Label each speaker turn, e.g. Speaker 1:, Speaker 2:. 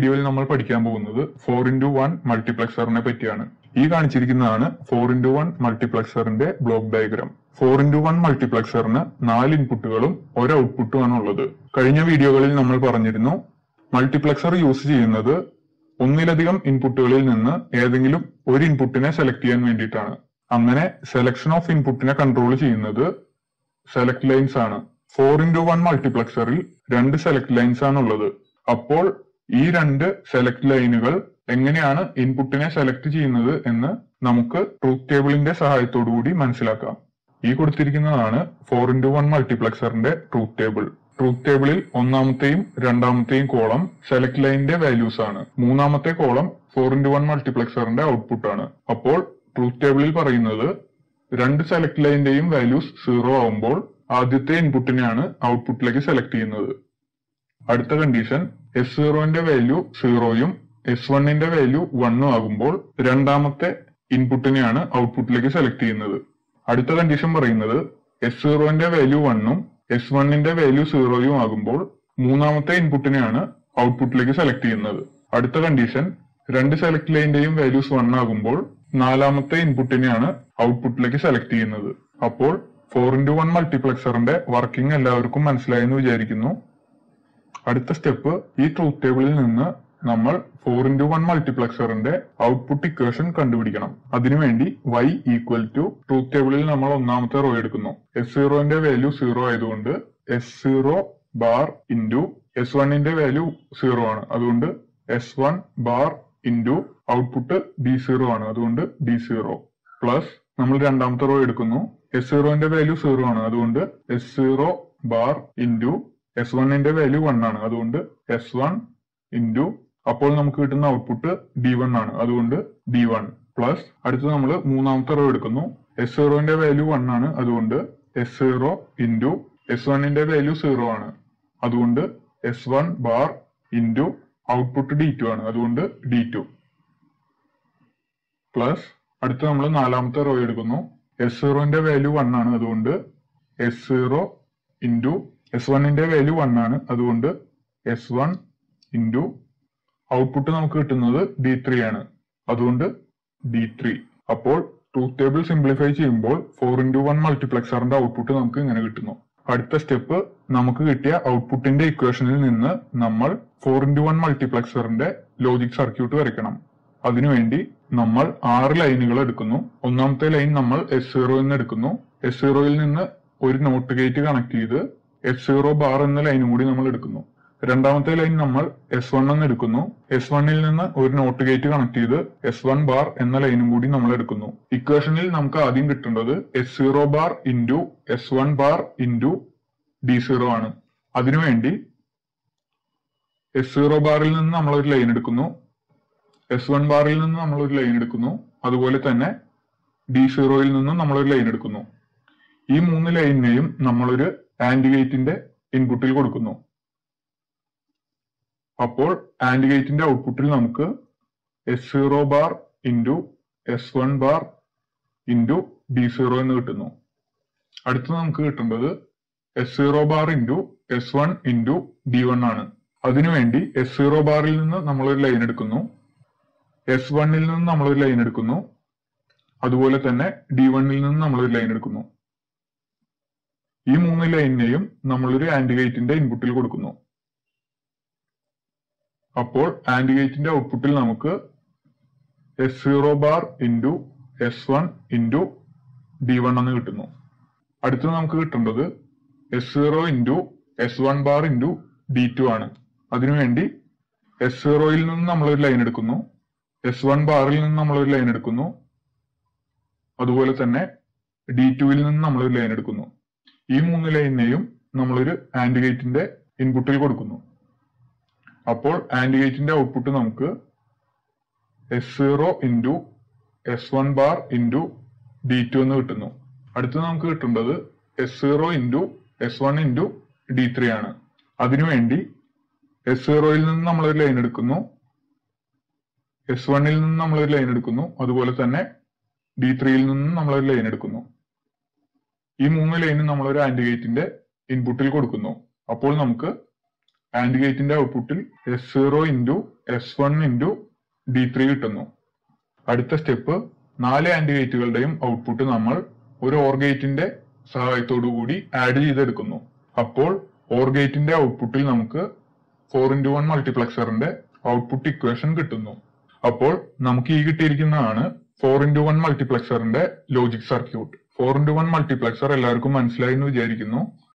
Speaker 1: വീഡിയോയിൽ നമ്മൾ പഠിക്കാൻ പോകുന്നത് ഫോർ ഇന്റു വൺ മൾട്ടിപ്ലക്സറിനെ പറ്റിയാണ് ഈ കാണിച്ചിരിക്കുന്നതാണ് ഫോർ ഇന്റു വൺ മൾട്ടിപ്ലക്സറിന്റെ block diagram four into one മൾട്ടിപ്ലക്സറിന് നാല് ഇൻപുട്ടുകളും ഒരു ഔട്ട്പുട്ടുമാണ് ഉള്ളത് കഴിഞ്ഞ വീഡിയോകളിൽ നമ്മൾ പറഞ്ഞിരുന്നു മൾട്ടിപ്ലക്സർ യൂസ് ചെയ്യുന്നത് ഒന്നിലധികം ഇൻപുട്ടുകളിൽ നിന്ന് ഏതെങ്കിലും ഒരു ഇൻപുട്ടിനെ സെലക്ട് ചെയ്യാൻ വേണ്ടിയിട്ടാണ് അങ്ങനെ സെലക്ഷൻ ഓഫ് ഇൻപുട്ടിനെ കൺട്രോൾ ചെയ്യുന്നത് സെലക്ട് ലൈൻസ് ആണ് ഫോർ ഇന്റു വൺ മൾട്ടിപ്ലക്സറിൽ രണ്ട് സെലക്ട് ലൈൻസ് ആണ് ഉള്ളത് അപ്പോൾ ഈ രണ്ട് സെലക്ട് ലൈനുകൾ എങ്ങനെയാണ് ഇൻപുട്ടിനെ സെലക്ട് ചെയ്യുന്നത് എന്ന് നമുക്ക് ട്രൂത്ത് ടേബിളിന്റെ സഹായത്തോടു കൂടി മനസ്സിലാക്കാം ഈ കൊടുത്തിരിക്കുന്നതാണ് ഫോർ ഇന്റു വൺ മൾട്ടിപ്ലക്സറിന്റെ ട്രൂത്ത് ടേബിൾ ട്രൂത്ത് ടേബിളിൽ ഒന്നാമത്തെയും രണ്ടാമത്തെയും കോളം സെലക്ട് ലൈനിന്റെ വാല്യൂസ് ആണ് മൂന്നാമത്തെ കോളം ഫോർ ഇന്റു വൺ മൾട്ടിപ്ലക്സറിന്റെ ഔട്ട്പുട്ട് ആണ് അപ്പോൾ ട്രൂത്ത് ടേബിളിൽ പറയുന്നത് രണ്ട് സെലക്ട് ലൈനിന്റെയും വാല്യൂസ് സീറോ ആവുമ്പോൾ ആദ്യത്തെ ഇൻപുട്ടിനെയാണ് ഔട്ട്പുട്ടിലേക്ക് സെലക്ട് ചെയ്യുന്നത് അടുത്ത കണ്ടീഷൻ എസ് സീറോന്റെ വാല്യൂ സീറോയും എസ് വണ്ണിന്റെ വാല്യൂ വണ്ണും ആകുമ്പോൾ രണ്ടാമത്തെ ഇൻപുട്ടിനെയാണ് ഔട്ട്പുട്ടിലേക്ക് സെലക്ട് ചെയ്യുന്നത് അടുത്ത കണ്ടീഷൻ പറയുന്നത് എസ് സീറോന്റെ വാല്യൂ വണ്ണും എസ് വണ്ണിന്റെ വാല്യൂ സീറോയും ആകുമ്പോൾ മൂന്നാമത്തെ ഇൻപുട്ടിനെയാണ് ഔട്ട്പുട്ടിലേക്ക് സെലക്ട് ചെയ്യുന്നത് അടുത്ത കണ്ടീഷൻ രണ്ട് സെലക്ട് ലൈനിന്റെയും വാല്യൂസ് വൺ ആകുമ്പോൾ നാലാമത്തെ ഇൻപുട്ടിനെയാണ് ഔട്ട്പുട്ടിലേക്ക് സെലക്ട് ചെയ്യുന്നത് അപ്പോൾ ഫോർ ഇന്റു വൺ മൾട്ടിപ്ലക്സറിന്റെ വർക്കിംഗ് എല്ലാവർക്കും മനസ്സിലായെന്ന് വിചാരിക്കുന്നു അടുത്ത സ്റ്റെപ്പ് ഈ ട്രൂത്ത് ടേബിളിൽ നിന്ന് നമ്മൾ ഫോർ ഇന്റു വൺ മൾട്ടിപ്ലക്സറിന്റെ ഔട്ട്പുട്ട് ഇക്വേഷൻ കണ്ടുപിടിക്കണം അതിനുവേണ്ടി y ഈക്വൽ ടു ട്രൂത്ത് ടേബിളിൽ നമ്മൾ ഒന്നാമത്തെ റോ എടുക്കുന്നു എസ് സീറോന്റെ വാല്യൂ സീറോ ആയതുകൊണ്ട് S zero bar into S വണ്ണിന്റെ വാല്യൂ സീറോ ആണ് അതുകൊണ്ട് S one bar into output D zero ആണ് അതുകൊണ്ട് ഡി സീറോ പ്ലസ് നമ്മൾ രണ്ടാമത്തെ റോ എടുക്കുന്നു എസ് സീറോന്റെ വാല്യൂ സീറോ ആണ് അതുകൊണ്ട് S zero bar into S വണ്ണിന്റെ വാല്യൂ വൺ ആണ് അതുകൊണ്ട് എസ് വൺ ഇൻറ്റു അപ്പോൾ നമുക്ക് കിട്ടുന്ന ഔട്ട്പുട്ട് ഡി വൺ ആണ് അതുകൊണ്ട് ഡി വൺ പ്ലസ് അടുത്ത് നമ്മൾ മൂന്നാമത്തെ റോ എടുക്കുന്നു എസ് സീറോന്റെ വാല്യൂ വൺ ആണ് അതുകൊണ്ട് എസ് സീറോ ഇൻറ്റു എസ് വണ്ണിന്റെ വാല്യൂ സീറോ ആണ് അതുകൊണ്ട് S one bar into output D two ആണ് അതുകൊണ്ട് ഡി ടു പ്ലസ് അടുത്ത് നമ്മൾ നാലാമത്തെ റോ എടുക്കുന്നു എസ് സീറോന്റെ വാല്യൂ വൺ ആണ് അതുകൊണ്ട് എസ് സീറോ ഇൻറ്റു എസ് വണ്ണിന്റെ വാല്യൂ വൺ ആണ് അതുകൊണ്ട് എസ് വൺ ഇൻറ്റു ഔട്ട്പുട്ട് നമുക്ക് കിട്ടുന്നത് ഡി ത്രീ ആണ് അതുകൊണ്ട് ഡി ത്രീ അപ്പോൾ ട്രൂത്ത് ടേബിൾ സിംപ്ലിഫൈ ചെയ്യുമ്പോൾ ഫോർ ഇൻറ്റു വൺ മൾട്ടിപ്ലക്സറിന്റെ ഔട്ട്പുട്ട് നമുക്ക് ഇങ്ങനെ കിട്ടുന്നു അടുത്ത സ്റ്റെപ്പ് നമുക്ക് കിട്ടിയ ഔട്ട്പുട്ടിന്റെ ഇക്വേഷനിൽ നിന്ന് നമ്മൾ ഫോർ ഇൻറ്റു വൺ മൾട്ടിപ്ലക്സറിന്റെ ലോജിക് സർക്യൂട്ട് വരയ്ക്കണം അതിനുവേണ്ടി നമ്മൾ ആറ് ലൈനുകൾ എടുക്കുന്നു ഒന്നാമത്തെ ലൈൻ നമ്മൾ എസ് സീറോയിൽ നിന്ന് എടുക്കുന്നു എസ് സീറോയിൽ നിന്ന് ഒരു നോട്ട് ഗേറ്റ് കണക്ട് ചെയ്ത് എസ് സീറോ ബാർ എന്ന ലൈനും കൂടി നമ്മൾ എടുക്കുന്നു രണ്ടാമത്തെ ലൈൻ നമ്മൾ എസ് വൺ എന്ന് എടുക്കുന്നു എസ് വണ്ണിൽ നിന്ന് ഒരു നോട്ട് ഗേറ്റ് കണക്ട് ചെയ്ത് എസ് വൺ ബാർ എന്ന ലൈനും കൂടി നമ്മൾ എടുക്കുന്നു ഇക്വേഷനിൽ നമുക്ക് ആദ്യം കിട്ടേണ്ടത് S zero bar into S one bar into D zero ആണ് അതിനുവേണ്ടി എസ് സീറോ ബാറിൽ നിന്ന് നമ്മൾ ഒരു ലൈൻ എടുക്കുന്നു എസ് വൺ ബാറിൽ നിന്ന് നമ്മൾ ഒരു ലൈൻ എടുക്കുന്നു അതുപോലെ തന്നെ ഡി സീറോയിൽ നിന്നും നമ്മൾ ഒരു ലൈൻ എടുക്കുന്നു ഈ മൂന്ന് ലൈനിനെയും നമ്മളൊരു ആൻഡ് ഗേറ്റിന്റെ ഇൻപുട്ടിൽ കൊടുക്കുന്നു അപ്പോൾ ആൻഡ് ഗേറ്റിന്റെ ഔട്ട്പുട്ടിൽ നമുക്ക് S zero bar into S one bar into D zero എന്ന് കിട്ടുന്നു അടുത്ത് നമുക്ക് കിട്ടേണ്ടത് S zero bar into S one into D one ആണ് അതിനുവേണ്ടി എസ് സീറോ ബാറിൽ നിന്ന് നമ്മളൊരു ലൈൻ എടുക്കുന്നു എസ് വണ്ണിൽ നിന്ന് നമ്മളൊരു ലൈൻ എടുക്കുന്നു അതുപോലെ തന്നെ ഡി വണ്ണിൽ നിന്ന് നമ്മളൊരു ലൈൻ എടുക്കുന്നു ഈ മൂന്ന് ലൈനിനെയും നമ്മളൊരു ആൻഡ് ഗേറ്റിന്റെ ഇൻപുട്ടിൽ കൊടുക്കുന്നു അപ്പോൾ ആൻഡ് ഗേറ്റിന്റെ ഔട്ട്പുട്ടിൽ നമുക്ക് S zero bar into S one into D one എന്ന് കിട്ടുന്നു അടുത്തത് നമുക്ക് കിട്ടേണ്ടത് S zero into S one bar into D two ആണ് അതിനുവേണ്ടി എസ് സീറോയിൽ നിന്ന് നമ്മളൊരു ലൈൻ എടുക്കുന്നു എസ് വൺ ബാറിൽ നിന്ന് നമ്മളൊരു ലൈൻ എടുക്കുന്നു അതുപോലെ തന്നെ ഡി ടുവിൽ നിന്ന് നമ്മളൊരു ലൈൻ എടുക്കുന്നു ഈ മൂന്ന് ലൈനിനെയും നമ്മളൊരു ആൻഡ് ഗേറ്റിന്റെ ഇൻപുട്ടിൽ കൊടുക്കുന്നു അപ്പോൾ ആൻഡ് ഗേറ്റിന്റെ ഔട്ട്പുട്ട് നമുക്ക് S zero into S one bar into D two എന്ന് കിട്ടുന്നു അടുത്തത് നമുക്ക് കിട്ടേണ്ടത് S zero into S one into D three ആണ് അതിനുവേണ്ടി എസ് സീറോയിൽ നിന്ന് നമ്മളൊരു ലൈൻ എടുക്കുന്നു എസ് വണ്ണിൽ നിന്ന് നമ്മളൊരു ലൈൻ എടുക്കുന്നു അതുപോലെ തന്നെ ഡി ത്രീയിൽ നിന്ന് നമ്മളൊരു ലൈൻ എടുക്കുന്നു ഈ മൂന്ന് ലൈനും നമ്മളൊരു ആൻഡ് ഗേറ്റിന്റെ ഇൻപുട്ടിൽ കൊടുക്കുന്നു അപ്പോൾ നമുക്ക് ആൻഡ് ഗേറ്റിന്റെ ഔട്ട്പുട്ടിൽ S zero into S one into D three കിട്ടുന്നു അടുത്ത സ്റ്റെപ്പ് നാല് ആൻഡ് ഗേറ്റുകളുടെയും ഔട്ട്പുട്ട് നമ്മൾ ഒരു ഓർ ഗേറ്റിന്റെ സഹായത്തോടു കൂടി ആഡ് ചെയ്തെടുക്കുന്നു അപ്പോൾ ഓർ ഗേറ്റിന്റെ ഔട്ട്പുട്ടിൽ നമുക്ക് ഫോർ ഇൻറ്റു വൺ മൾട്ടിപ്ലക്സറിന്റെ ഔട്ട്പുട്ട് ഇക്വേഷൻ കിട്ടുന്നു അപ്പോൾ നമുക്ക് ഈ കിട്ടിയിരിക്കുന്നതാണ് ഫോർ ഇൻറ്റു വൺ മൾട്ടിപ്ലക്സറിന്റെ logic circuit four into one multiplexer എല്ലാവർക്കും മനസ്സിലായി എന്ന് വിചാരിക്കുന്നു